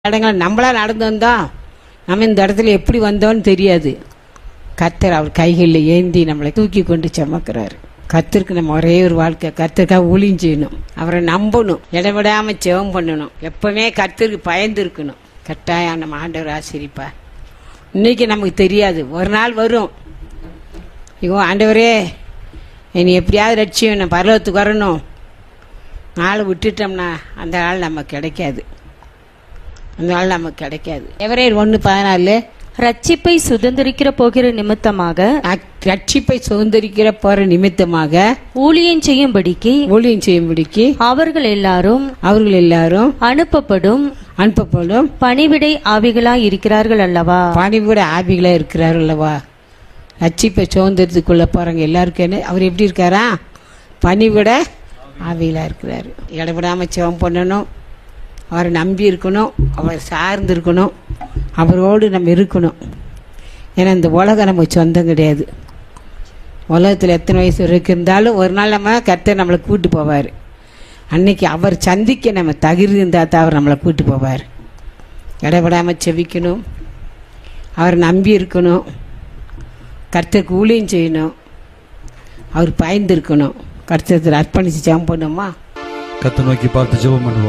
இடங்கள் நம்மளா நடந்து வந்தோம் நம்ம இந்த இடத்துல எப்படி வந்தோம்னு தெரியாது கத்தர் அவர் கைகளில் ஏந்தி நம்மளை தூக்கி கொண்டு சுமக்கிறாரு கத்தருக்கு நம்ம ஒரே ஒரு வாழ்க்கை கத்தருக்காக ஊழியம் செய்யணும் அவரை நம்பணும் இடவிடாம ஜெபம் பண்ணணும் எப்பவுமே கத்தருக்கு பயந்து இருக்கணும் கட்டாயம் நம்ம ஆண்டவர் ஆசிரிப்பா இன்னைக்கு நமக்கு தெரியாது ஒரு நாள் வரும் ஐயோ ஆண்டவரே என்னை எப்படியாவது லட்சியம் நான் பரலத்துக்கு வரணும் நாளை விட்டுட்டோம்னா அந்த நாள் நமக்கு கிடைக்காது அந்த நாள் நமக்கு கிடைக்காது எவரே ஒன்று பதினாலு ரட்சிப்பை சுதந்திரிக்கிற போகிற நிமித்தமாக அக்- ரட்சிப்பை சுதந்திரிக்கிற போற நிமித்தமாக ஊழியம் செய்யும்படிக்கு ஊழியம் செய்யும்படிக்கு அவர்கள் எல்லாரும் அவர்கள் எல்லாரும் அனுப்பப்படும் அனுப்பப்படும் பணிவிடை ஆவிகளாய் இருக்கிறார்கள் அல்லவா பணிவிட ஆவிகளா இருக்கிறார் அல்லவா ரட்சிப்பை சுதந்திரத்துக்குள்ள போறவங்க எல்லாருக்கும் என்ன அவர் எப்படி இருக்காரா பணிவிட ஆவிகளா இருக்கிறாரு இடவிடாம சிவம் பண்ணணும் அவரை நம்பி இருக்கணும் அவரை சார்ந்து இருக்கணும் அவரோடு நம்ம இருக்கணும் ஏன்னா இந்த உலகம் நமக்கு சொந்தம் கிடையாது உலகத்தில் எத்தனை வயசு வரைக்கும் இருந்தாலும் ஒரு நாள் நம்ம கர்த்தர் நம்மளை கூட்டு போவார் அன்னைக்கு அவர் சந்திக்க நம்ம தகுதி இருந்தால் தான் அவர் நம்மளை கூட்டு போவார் இடவிடாமல் செவிக்கணும் அவர் நம்பி இருக்கணும் கர்த்தருக்கு ஊழியம் செய்யணும் அவர் பயந்து இருக்கணும் கர்த்தத்தில் அர்ப்பணித்து ஜெபம் பண்ணுமா கத்தை நோக்கி பார்த்து ஜெபம் பண்ணுவோம்